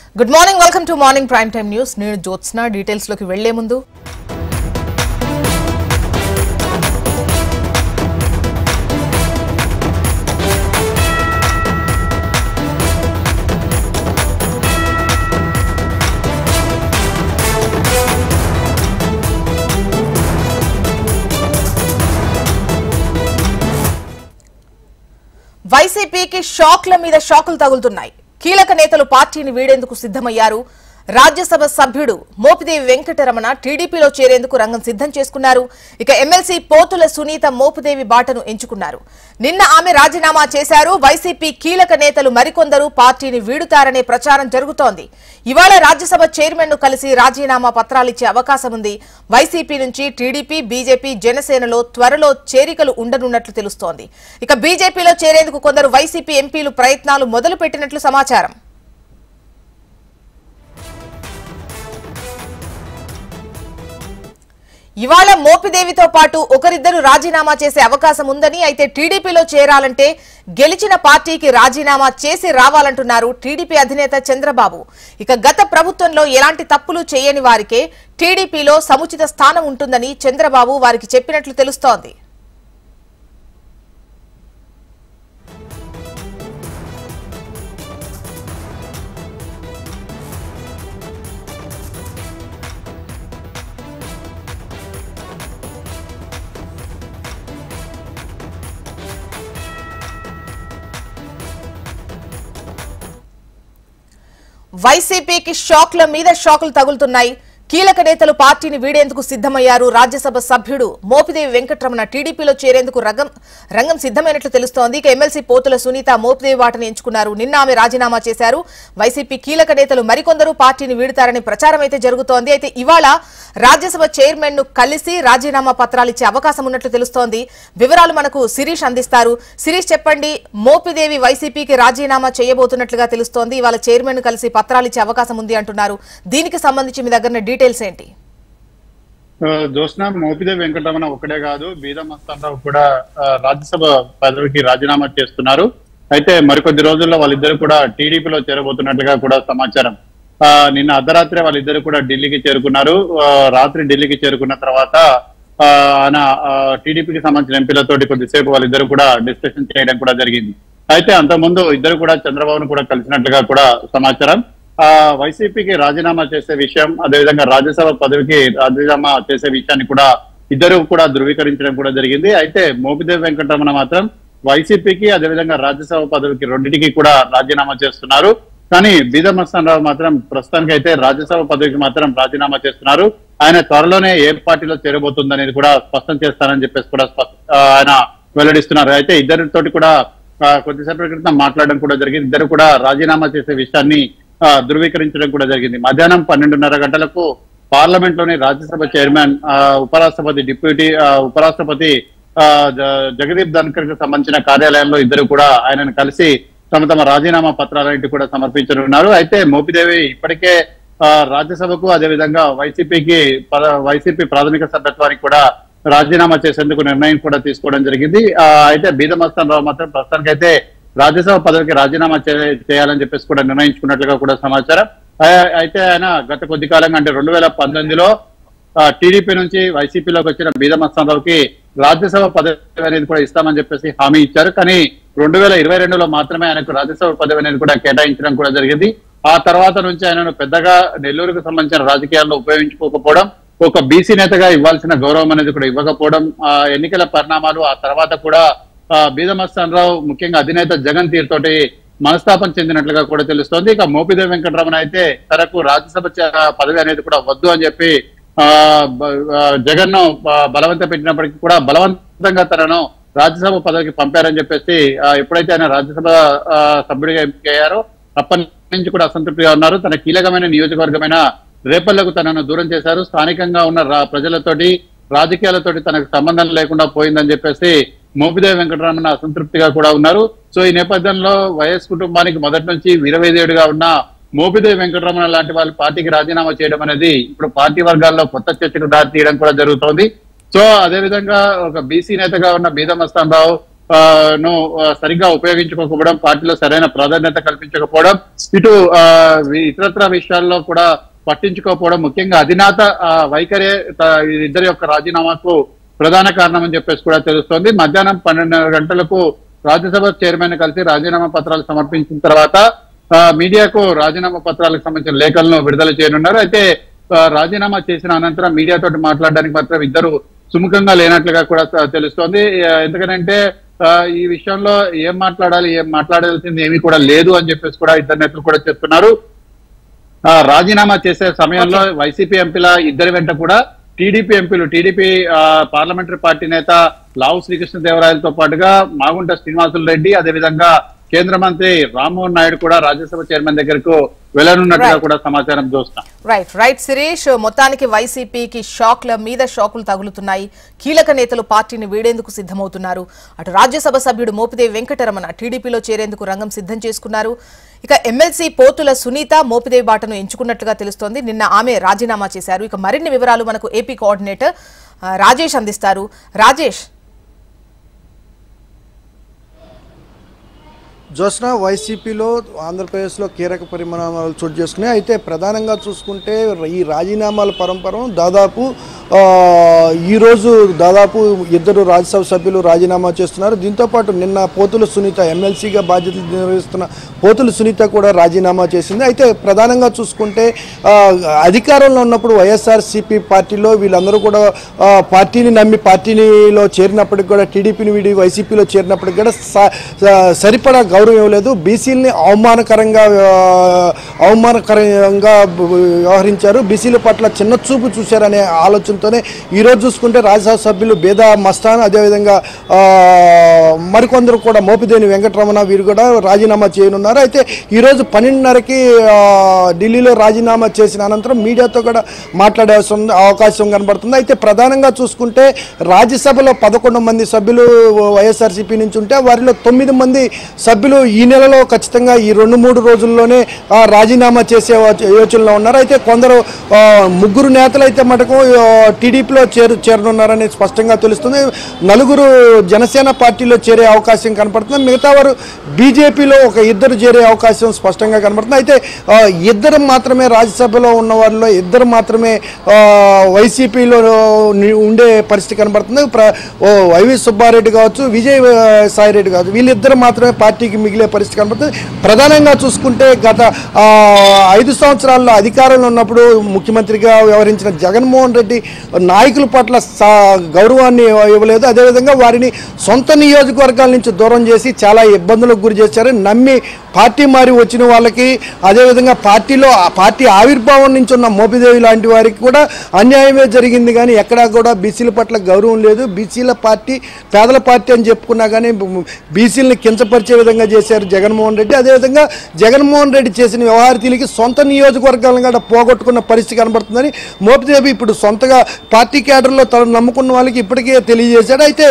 Good morning welcome to morning prime time news నేను Jyothsna details లోకి వెళ్లే ముందు వైసీపీకి షాక్ల మీద షాకులు తగులుతున్నాయి కీలక నేతలు పార్టీని వీడేందుకు సిద్ధమయ్యారు రాజ్యసభ సభ్యుడు మోపిదేవి వెంకటరమణ టీడీపీలో చేరేందుకు రంగం సిద్ధం చేసుకున్నారు ఇక ఎమ్మెల్సీ పోతుల సునీత మోపుదేవి బాటను ఎంచుకున్నారు నిన్న ఆమె రాజీనామా చేశారు వైసీపీ కీలక నేతలు మరికొందరు పార్టీని వీడుతారనే ప్రచారం జరుగుతోంది ఇవాళ రాజ్యసభ చైర్మన్ ను కలిసి రాజీనామా పత్రాలిచ్చే అవకాశం ఉంది వైసీపీ నుంచి టీడీపీ బీజేపీ జనసేనలో త్వరలో చేరికలు ఉండనున్నట్లు తెలుస్తోంది ఇక బీజేపీలో చేరేందుకు కొందరు వైసీపీ ఎంపీలు ప్రయత్నాలు మొదలు పెట్టినట్లు సమాచారం ఇవాళ మోపిదేవితో పాటు ఒకరిద్దరు రాజీనామా చేసే అవకాశం ఉందని అయితే టీడీపీలో చేరాలంటే గెలిచిన పార్టీకి రాజీనామా చేసి రావాలంటున్నారు టీడీపీ అధినేత చంద్రబాబు ఇక గత ప్రభుత్వంలో ఎలాంటి తప్పులు చేయని వారికే టీడీపీలో సముచిత స్థానం ఉంటుందని చంద్రబాబు వారికి చెప్పినట్లు తెలుస్తోంది వైసీపీకి షాక్ల మీద షాకులు తగులుతున్నాయి కీలక నేతలు పార్టీని వీడేందుకు సిద్ధమయ్యారు రాజ్యసభ సభ్యుడు మోపిదేవి వెంకటరమణ టీడీపీలో చేరేందుకు రంగం రంగం సిద్ధమైనట్లు తెలుస్తోంది ఇక ఎమ్మెల్సీ పోతుల సునీత మోపిదేవి వాటను ఎంచుకున్నారు నిన్న ఆమె రాజీనామా చేశారు వైసీపీ కీలక నేతలు మరికొందరు పార్టీని వీడుతారనే ప్రచారం అయితే జరుగుతోంది అయితే ఇవాళ రాజ్యసభ చైర్మన్ ను కలిసి రాజీనామా పత్రాలు ఇచ్చే అవకాశం ఉన్నట్లు తెలుస్తోంది వివరాలు మనకు శిరీష్ అందిస్తారు శిరీష్ చెప్పండి మోపిదేవి వైసీపీకి రాజీనామా చేయబోతున్నట్లుగా తెలుస్తోంది ఇవాళ చైర్మన్ ను కలిసి పత్రాలు ఇచ్చే అవకాశం ఉంది అంటున్నారు దీనికి సంబంధించి మీ దగ్గర డీటెయిల్స్ ఏంటి జోష్న మోపిదేవి వెంకటరమణ ఒక్కడే కాదు బీద మస్తానరావు కూడా ఆ, రాజ్యసభ పదవికి రాజీనామా చేస్తున్నారు అయితే మరికొద్ది రోజుల్లో వాళ్ళిద్దరు కూడా టీడీపీలో చేరబోతున్నట్లుగా కూడా సమాచారం ఆ, నిన్న అర్ధరాత్రి వాళ్ళిద్దరు కూడా ఢిల్లీకి చేరుకున్నారు ఆ, రాత్రి ఢిల్లీకి చేరుకున్న తర్వాత ఆ, ఆయన టీడీపీకి సంబంధించిన ఎంపీలతోటి కొద్దిసేపు వాళ్ళిద్దరు కూడా డిస్కషన్ చేయడం కూడా జరిగింది అయితే అంతకుముందు ఇద్దరు కూడా చంద్రబాబును కూడా కలిసినట్లుగా కూడా సమాచారం ఆ వైసీపీకి రాజీనామా చేసే విషయం అదేవిధంగా రాజ్యసభ పదవికి రాజీనామా చేసే విషయాన్ని కూడా ఇద్దరు కూడా ధృవీకరించడం కూడా జరిగింది అయితే మోపిదేవి వెంకటరమణ మాత్రం వైసీపీకి అదేవిధంగా రాజ్యసభ పదవికి రెండింటికి కూడా రాజీనామా చేస్తున్నారు కానీ బీదమస్తాన్ రావు మాత్రం ప్రస్తుతానికి అయితే రాజ్యసభ పదవికి మాత్రం రాజీనామా చేస్తున్నారు ఆయన త్వరలోనే ఏ పార్టీలో చేరబోతుందనేది కూడా స్పష్టం చేస్తానని చెప్పేసి కూడా స్పష్ట- ఆ, ఆయన వెల్లడిస్తున్నారు అయితే ఇద్దరితోటి కూడా ఆ, కొద్దిసేపటి క్రితం మాట్లాడడం కూడా జరిగింది ఇద్దరు కూడా రాజీనామా చేసే విషయాన్ని ఆ, ధృవీకరించడం కూడా జరిగింది మధ్యాహ్నం పన్నెండున్నర గంటలకు పార్లమెంట్ లోని రాజ్యసభ చైర్మన్ ఆ, ఉపరాష్ట్రపతి డిప్యూటీ ఆ, ఉపరాష్ట్రపతి ఆ, జ- జగదీప్ ధన్కర్ కి సంబంధించిన కార్యాలయంలో ఇద్దరు కూడా ఆయనను కలిసి తమ తమ రాజీనామా పత్రాలన్నింటి కూడా సమర్పించనున్నారు అయితే మోపిదేవి ఇప్పటికే ఆ, రాజ్యసభకు అదేవిధంగా వైసీపీకి పద- వైసీపీ ప్రాథమిక సభ్యత్వానికి కూడా రాజీనామా చేసేందుకు నిర్ణయం కూడా తీసుకోవడం జరిగింది ఆ, అయితే బీదమస్తాన్ రావు మాత్రం ప్రస్తుతానికైతే రాజ్యసభ పదవికి రాజీనామా చే- చేయాలని చెప్పేసి కూడా నిర్ణయించుకున్నట్లుగా కూడా సమాచారం ఆ- అయితే ఆయన గత కొద్ది కాలంగా అంటే రెండు వేల పంతొమ్మిదిలో టీడీపీ నుంచి వైసీపీలోకి వచ్చిన బీదమస్తాన్రావుకి రాజ్యసభ పదవి అనేది కూడా ఇస్తామని చెప్పేసి హామీ ఇచ్చారు కానీ రెండు వేల ఇరవై రెండులో మాత్రమే ఆయనకు రాజ్యసభ పదవి అనేది కూడా కేటాయించడం కూడా జరిగింది ఆ తర్వాత నుంచి ఆయనను పెద్దగా నెల్లూరుకు సంబంధించిన రాజకీయాల్లో ఉపయోగించుకోకపోవడం ఒక బీసీ నేతగా ఇవ్వాల్సిన గౌరవం అనేది కూడా ఇవ్వకపోవడం ఆ ఎన్నికల పరిణామాలు ఆ తర్వాత కూడా ఆ, బీదమస్తాన్ రావు ముఖ్యంగా అధినేత జగన్ తీర్ తోటి మనస్తాపం చెందినట్లుగా కూడా తెలుస్తోంది ఇక మోపిదేవి వెంకటరమణ అయితే తనకు రాజ్యసభ చ- పదవి అనేది కూడా వద్దు అని చెప్పి ఆ బ- ఆ, జగన్ ను బలవంత పెట్టినప్పటికీ కూడా బలవంతంగా తనను రాజ్యసభ పదవికి పంపారని చెప్పేసి ఆ, ఎప్పుడైతే ఆయన రాజ్యసభ ఆ, సభ్యుడిగా ఎంపికయ్యారో అప్పటి నుంచి కూడా అసంతృప్తిగా ఉన్నారు తన కీలకమైన నియోజకవర్గమైన రేపల్లకు తనను దూరం చేశారు స్థానికంగా ఉన్న రా- ప్రజలతోటి రాజకీయాలతోటి తనకు సంబంధం లేకుండా పోయిందని చెప్పేసి మోపిదేవి వెంకటరమణ అసంతృప్తిగా కూడా ఉన్నారు సో ఈ నేపథ్యంలో వైఎస్ కుటుంబానికి మొదటి నుంచి విరవేదేయుడిగా ఉన్న మోపిదేవి వెంకటరమణ లాంటి వాళ్ళు పార్టీకి రాజీనామా చేయడం అనేది ఇప్పుడు పార్టీ వర్గాల్లో కొత్త చర్చకు దారి తీయడం కూడా జరుగుతోంది సో అదే విధంగా ఒక బీసీ నేతగా ఉన్న బీదమస్తాన్ రావు ఆ, ను ఆ, సరిగ్గా ఉపయోగించుకోకపోవడం పార్టీలో సరైన ప్రాధాన్యత కల్పించకపోవడం ఇటు ఆ, వి- ఇతరత్ర విషయాల్లో కూడా పట్టించుకోకపోవడం ముఖ్యంగా అధినాత ఆ, వైఖరే త- ఇద్దరి యొక్క రాజీనామాకు ప్రధాన కారణం అని చెప్పేసి కూడా తెలుస్తోంది మధ్యాహ్నం పన్నెండున్నర గంటలకు రాజ్యసభ చైర్మన్ కలిసి రాజీనామా పత్రాలు సమర్పించిన తర్వాత ఆ, మీడియాకు రాజీనామా పత్రాలకు సంబంధించిన లేఖలను విడుదల చేయనున్నారు అయితే ఆ, రాజీనామా చేసిన అనంతరం మీడియాతో మాట్లాడడానికి మాత్రం ఇద్దరు సుముఖంగా లేనట్లుగా కూడా స- తెలుస్తోంది ఆ, ఎందుకనంటే ఆ, ఈ విషయంలో ఏం మాట్లాడాలి ఏం మాట్లాడాల్సింది ఏమీ కూడా లేదు అని చెప్పేసి కూడా ఇద్దరు నేతలు కూడా చెప్తున్నారు ఆ, రాజీనామా చేసే సమయంలో వైసీపీ ఎంపీల ఇద్దరి వెంట కూడా టీడీపీ ఎంపీలు టీడీపీ పార్లమెంటరీ పార్టీ నేత లావు శ్రీకృష్ణదేవరాయలతో పాటుగా మాగుంట శ్రీనివాసులు రెడ్డి అదేవిధంగా కేంద్ర మంత్రి రామ్మోహన్ నాయుడు కూడా రాజ్యసభ చైర్మన్ దగ్గరకు వెళ్లనున్నట్టుగా Right. కూడా సమాచారం చూస్తాం రైట్ రైట్ శిరీష్ మొత్తానికి వైసీపీకి షాక్ల మీద షాకులు తగులుతున్నాయి కీలక నేతలు పార్టీని వీడేందుకు సిద్ధమవుతున్నారు అటు రాజ్యసభ సభ్యుడు మోపిదేవి వెంకటరమణ టీడీపీలో చేరేందుకు రంగం సిద్ధం చేసుకున్నారు ఇక ఎమ్మెల్సీ పోతుల సునీత మోపిదేవి బాటను ఎంచుకున్నట్లుగా తెలుస్తోంది నిన్న ఆమె రాజీనామా చేశారు ఇక మరిన్ని వివరాలు మనకు ఏపీ కోఆర్డినేటర్ ఆ, రాజేష్ అందిస్తారు రాజేష్ జోస్నా వైసీపీలో ఆంధ్రప్రదేశ్లో కీలక పరిమాణాలు చోటు చేసుకున్నాయి అయితే ప్రధానంగా చూసుకుంటే ఈ రాజీనామాల పరంపర దాదాపు ఆ, ఈరోజు దాదాపు ఇద్దరు రాజ్యసభ సభ్యులు రాజీనామా చేస్తున్నారు దీంతోపాటు నిన్న పోతుల సునీత ఎమ్మెల్సీగా బాధ్యతలు నిర్వహిస్తున్న పోతుల సునీత కూడా రాజీనామా చేసింది అయితే ప్రధానంగా చూసుకుంటే ఆ, అధికారంలో ఉన్నప్పుడు వైఎస్ఆర్సీపీ పార్టీలో వీళ్ళందరూ కూడా ఆ, పార్టీని నమ్మి పార్టీలో చేరినప్పటికి కూడా టీడీపీని వీడి వైసీపీలో చేరినప్పటికి కూడా స- స- సరిపడా గౌరవం ఇవ్వలేదు బీసీలని అవమానకరంగా ఆ, అవమానకరంగా వ్యవహరించారు బీసీల పట్ల చిన్న చూపు చూశారనే ఆలోచనతోనే ఈరోజు చూసుకుంటే రాజ్యసభ సభ్యులు బేదా మస్తాన్ అదేవిధంగా ఆ, మరికొందరు కూడా మోపిదేని వెంకటరమణ వీరు కూడా రాజీనామా చేయనున్నారు అయితే ఈరోజు పన్నెండున్నరకి ఆ, ఢిల్లీలో రాజీనామా చేసిన అనంతరం మీడియాతో కూడా మాట్లాడే అవసరం అవకాశం కనబడుతుంది అయితే ప్రధానంగా చూసుకుంటే రాజ్యసభలో పదకొండు మంది సభ్యులు వైఎస్ఆర్సీపీ నుంచి ఉంటే వారిలో తొమ్మిది మంది సభ్యులు ఈ నెలలో ఖచ్చితంగా ఈ రెండు మూడు రోజుల్లోనే ఆ, రాజీనామా చేసే వా- యోచనలో ఉన్నారు అయితే కొందరు ఆ, ముగ్గురు నేతలు అయితే మటుకు ఆ, టీడీపీలో చేరు చేరనున్నారని స్పష్టంగా తెలుస్తుంది నలుగురు జనసేన పార్టీలో చేరే అవకాశం కనపడుతుంది మిగతా వారు బీజేపీలో ఒక ఇద్దరు చేరే అవకాశం స్పష్టంగా కనబడుతుంది అయితే ఆ, ఇద్దరు మాత్రమే రాజ్యసభలో ఉన్న వారిలో ఇద్దరు మాత్రమే ఆ, వైసీపీలో ని- ఉండే పరిస్థితి కనబడుతుంది ప్ర ఓ వైవి సుబ్బారెడ్డి కావచ్చు విజయ్ ఆ, సాయిరెడ్డి కావచ్చు వీళ్ళిద్దరు మాత్రమే పార్టీకి మిగిలే పరిస్థితి కనబడుతుంది ప్రధానంగా చూసుకుంటే గత ఆ, ఐదు సంవత్సరాల్లో అధికారంలో ఉన్నప్పుడు ముఖ్యమంత్రిగా వ్యవహరించిన జగన్మోహన్ రెడ్డి నాయకుల పట్ల సా- గౌరవాన్ని ఇవ్వలేదు అదేవిధంగా వారిని సొంత నియోజకవర్గాల నుంచి దూరం చేసి చాలా ఇబ్బందులకు గురి చేశారు నమ్మి పార్టీ మారి వచ్చిన వాళ్ళకి అదేవిధంగా పార్టీలో ఆ పార్టీ ఆవిర్భావం నుంచి ఉన్న మోపిదేవి లాంటి వారికి కూడా అన్యాయమే జరిగింది కానీ ఎక్కడా కూడా బీసీల పట్ల గౌరవం లేదు బీసీల పార్టీ పేదల పార్టీ అని చెప్పుకున్నా కానీ బీసీలను కించపరిచే విధంగా చేశారు జగన్మోహన్ రెడ్డి అదేవిధంగా జగన్మోహన్ రెడ్డి చేసిన వ్యవహారతీలకి సొంత నియోజకవర్గాలను కూడా పోగొట్టుకున్న పరిస్థితి కనబడుతుందని మోపిదేవి ఇప్పుడు సొంతగా పార్టీ కేడర్లో తను నమ్ముకున్న వాళ్ళకి ఇప్పటికే తెలియజేశాడు అయితే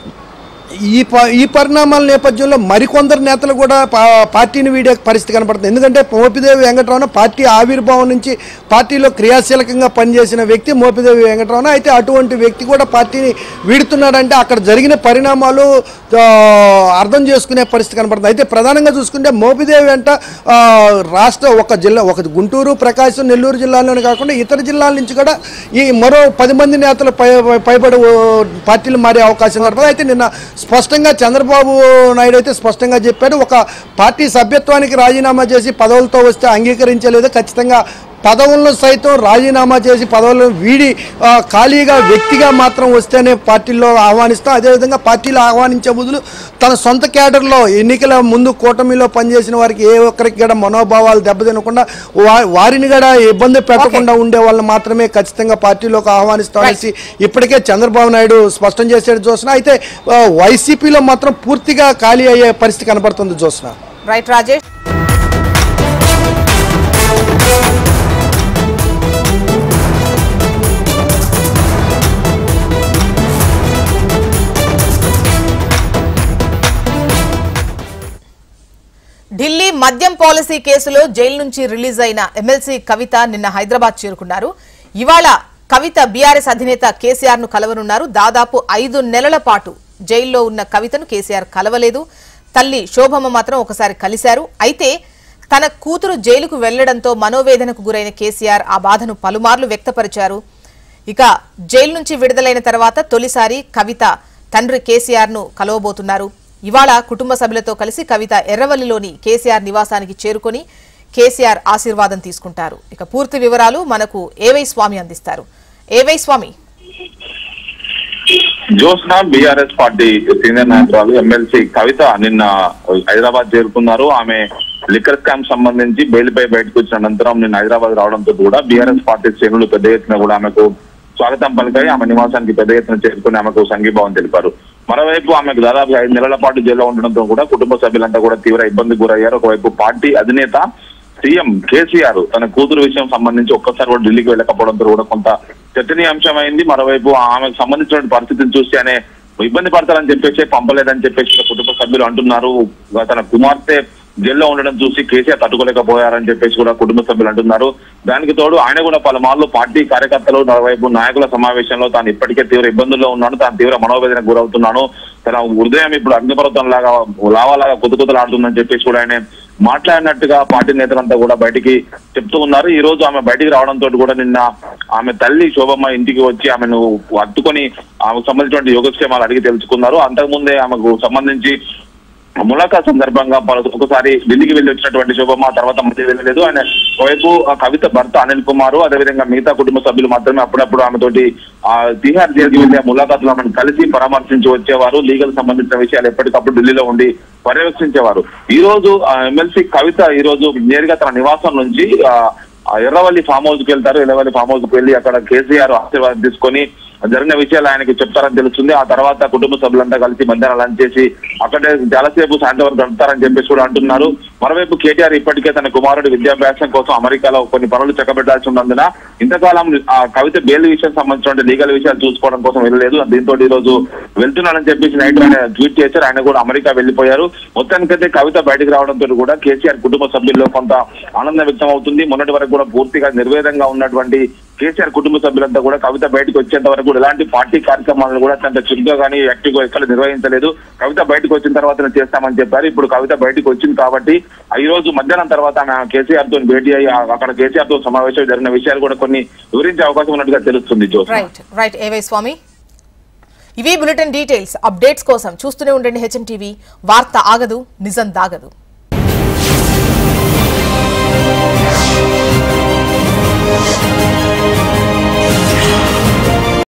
ఈ ప ఈ పరిణామాల నేపథ్యంలో మరికొందరు నేతలు కూడా పా- పార్టీని వీడే పరిస్థితి కనపడుతుంది ఎందుకంటే మోపిదేవి వెంకటరమణ పార్టీ ఆవిర్భావం నుంచి పార్టీలో క్రియాశీలకంగా పనిచేసిన వ్యక్తి మోపిదేవి వెంకటరమణ అయితే అటువంటి వ్యక్తి కూడా పార్టీని వీడుతున్నాడంటే అక్కడ జరిగిన పరిణామాలు ఆ, అర్థం చేసుకునే పరిస్థితి కనపడుతుంది అయితే ప్రధానంగా చూసుకుంటే మోపిదేవి వెంట ఆ, రాష్ట్ర ఒక జిల్లా ఒక గుంటూరు ప్రకాశం నెల్లూరు జిల్లాలోనే కాకుండా ఇతర జిల్లాల నుంచి కూడా ఈ మరో పది మంది నేతలు పై పైబడి ఓ పార్టీలు మారే అవకాశం కనపడుతుంది అయితే నిన్న స్పష్టంగా చంద్రబాబు నాయుడు అయితే స్పష్టంగా చెప్పాడు ఒక పార్టీ సభ్యత్వానికి రాజీనామా చేసి పదవులతో వస్తే అంగీకరించలేదు ఖచ్చితంగా పదవులను సైతం రాజీనామా చేసి పదవులను వీడి ఆ, ఖాళీగా వ్యక్తిగా మాత్రం వస్తేనే పార్టీలో ఆహ్వానిస్తాం అదేవిధంగా పార్టీలో ఆహ్వానించే బదులు తన సొంత క్యాడర్లో ఎన్నికల ముందు కూటమిలో పనిచేసిన వారికి ఏ ఒక్కరికి కూడా మనోభావాలు దెబ్బతినకుండా వా- వారిని కూడా ఇబ్బంది పెట్టకుండా ఉండే వాళ్ళని మాత్రమే ఖచ్చితంగా పార్టీలోకి ఆహ్వానిస్తామనేసి ఇప్పటికే చంద్రబాబు నాయుడు స్పష్టం చేసేది చూసిన అయితే ఆ, వైసీపీలో మాత్రం పూర్తిగా ఖాళీ అయ్యే పరిస్థితి కనబడుతుంది చూసిన రైట్ రాజేష్ ఢిల్లీ మద్యం పాలసీ కేసులో జైలు నుంచి రిలీజ్ అయిన ఎమ్మెల్సీ కవిత నిన్న హైదరాబాద్ చేరుకున్నారు ఇవాళ కవిత బీఆర్ఎస్ అధినేత కేసీఆర్ ను కలవనున్నారు దాదాపు ఐదు నెలల పాటు జైల్లో ఉన్న కవితను కేసీఆర్ కలవలేదు తల్లి శోభమ్మ మాత్రం ఒకసారి కలిశారు అయితే తన కూతురు జైలుకు వెళ్లడంతో మనోవేదనకు గురైన కేసీఆర్ ఆ బాధను పలుమార్లు వ్యక్తపరిచారు ఇక జైలు నుంచి విడుదలైన తర్వాత తొలిసారి కవిత తండ్రి కేసీఆర్ ను కలవబోతున్నారు ఇవాళ కుటుంబ సభ్యులతో కలిసి కవిత ఎర్రవల్లిలోని కేసీఆర్ నివాసానికి చేరుకొని కేసీఆర్ ఆశీర్వాదం తీసుకుంటారు ఇక పూర్తి వివరాలు మనకు ఏవై స్వామి అందిస్తారు AY Swamy Jyothsna BRS party senior నాయకురాలు ఎమ్మెల్సీ కవిత నిన్న హైదరాబాద్ చేరుకున్నారు ఆమె లిక్కర్ స్కామ్ సంబంధించి బెయిల్పై బయటకు వచ్చిన అనంతరం నిన్న హైదరాబాద్ రావడంతో కూడా బీఆర్ఎస్ పార్టీ శ్రేణులు పెద్ద ఎత్తున కూడా ఆమెకు స్వాగతం పలికాయి ఆమె నివాసానికి పెద్ద ఎత్తున చేరుకుని ఆమెకు సంఘీభావం తెలిపారు మరోవైపు ఆమెకు దాదాపు ఐదు నెలల పాటు జైల్లో ఉండడంతో కూడా కుటుంబ సభ్యులంతా కూడా తీవ్ర ఇబ్బంది గురయ్యారు ఒకవైపు పార్టీ అధినేత సీఎం కేసీఆర్ తన కూతురు విషయం సంబంధించి ఒక్కసారి కూడా ఢిల్లీకి వెళ్ళకపోవడంతో కూడా కొంత చర్చనీయాంశమైంది మరోవైపు ఆమెకు సంబంధించిన పరిస్థితిని చూసి అనే ఇబ్బంది పడతారని చెప్పేసి పంపలేదని చెప్పేసి కుటుంబ సభ్యులు అంటున్నారు తన కుమార్తె జైల్లో ఉండడం చూసి కేసీఆర్ తట్టుకోలేకపోయారని చెప్పేసి కూడా కుటుంబ సభ్యులు అంటున్నారు దానికి తోడు ఆయన కూడా పలుమార్లు పార్టీ కార్యకర్తలు మరోవైపు నాయకుల సమావేశంలో తాను ఇప్పటికే తీవ్ర ఇబ్బందుల్లో ఉన్నాను తాను తీవ్ర మనోవేదనకు గురవుతున్నాను తన హృదయం ఇప్పుడు అగ్నిపర్వతం లాగా లావాలాగా కుతుకుతలాడుతుందని చెప్పేసి కూడా ఆయన మాట్లాడినట్టుగా పార్టీ నేతలంతా కూడా బయటికి చెప్తూ ఉన్నారు ఈ రోజు ఆమె బయటికి రావడంతో కూడా నిన్న ఆమె తల్లి శోభమ్మ ఇంటికి వచ్చి ఆమెను హత్తుకొని ఆమెకు సంబంధించిన యోగక్షేమాలు అడిగి తెలుసుకున్నారు అంతకుముందే ఆమెకు సంబంధించి ములాఖాత్ సందర్భంగా పలు- ఒకసారి ఢిల్లీకి వెళ్ళి వచ్చినటువంటి శోభమ్మ తర్వాత మధ్య వెళ్ళలేదు ఆయన ఒకవైపు ఆ కవిత భర్త అనిల్ కుమార్ అదేవిధంగా మిగతా కుటుంబ సభ్యులు మాత్రమే అప్పుడప్పుడు ఆమెతోటి ఆ తిహార్ జైలుకి వెళ్ళి ఆ ములాఖాతులు ఆమెను కలిసి పరామర్శించి వచ్చేవారు లీగల్ సంబంధించిన విషయాలు ఎప్పటికప్పుడు ఢిల్లీలో ఉండి పర్యవేక్షించేవారు ఈ రోజు ఆ ఎమ్మెల్సీ కవిత ఈ రోజు నేరుగా తన నివాసం నుంచి ఆ ఆ ఎర్రవల్లి ఫామ్ హౌస్ కి వెళ్తారు ఎర్రవల్లి ఫామ్ హౌస్ కి వెళ్ళి అక్కడ కేసీఆర్ ఆశీర్వాదం తీసుకొని జరిగిన విషయాలు ఆయనకి చెప్తారని తెలుస్తుంది ఆ తర్వాత కుటుంబ సభ్యులంతా కలిసి మధ్యాహ్నం లంచ్ చేసి అక్కడే చాలాసేపు సాయంత్రం వరకు గడుపుతారని చెప్పేసి కూడా అంటున్నారు మరోవైపు కేటీఆర్ ఇప్పటికే తన కుమారుడి విద్యాభ్యాసం కోసం అమెరికాలో కొన్ని పనులు చక్కబెట్టాల్సి ఉన్నందున ఇంతకాలం ఆ కవిత బెయిల్ విషయం సంబంధించిన లీగల్ విషయాలు చూసుకోవడం కోసం వెళ్ళలేదు దీంతో ఈ రోజు వెళ్తున్నానని చెప్పేసి నైట్ ఆయన ట్వీట్ చేశారు ఆయన కూడా అమెరికా వెళ్ళిపోయారు మొత్తానికైతే కవిత బయటకు రావడంతో కూడా కేసీఆర్ కుటుంబ సభ్యుల్లో కొంత ఆనందం వ్యక్తం అవుతుంది మొన్నటి వరకు కూడా పూర్తిగా నిర్వేదంగా ఉన్నటువంటి కేసీఆర్ కుటుంబ సభ్యులంతా కూడా కవిత బయటకు వచ్చేంత వరకు కూడా ఎలాంటి పార్టీ కార్యక్రమాలను కూడా అంత చురుగ్గా కానీ యాక్టివ్ గా ఎక్కడ నిర్వహించలేదు కవిత బయటకు వచ్చిన తర్వాత చేస్తామని చెప్పారు ఇప్పుడు కవిత బయటకు వచ్చింది కాబట్టి ఈ రోజు మధ్యాహ్నం తర్వాత ఆమె కేసీఆర్ తో భేటీ అయ్యి ఆ- అక్కడ కేసీఆర్ తో సమావేశం జరిగిన విషయాలు కూడా కొన్ని వివరించే అవకాశం ఉన్నట్టుగా తెలుస్తుంది జోస్ రైట్ రైట్ ఏవై స్వామి ఇవి బులెటిన్ డీటెయిల్స్ అప్డేట్స్ కోసం చూస్తూనే ఉండండి హెచ్ఎం టీవీ వార్త ఆగదు నిజం దాగదు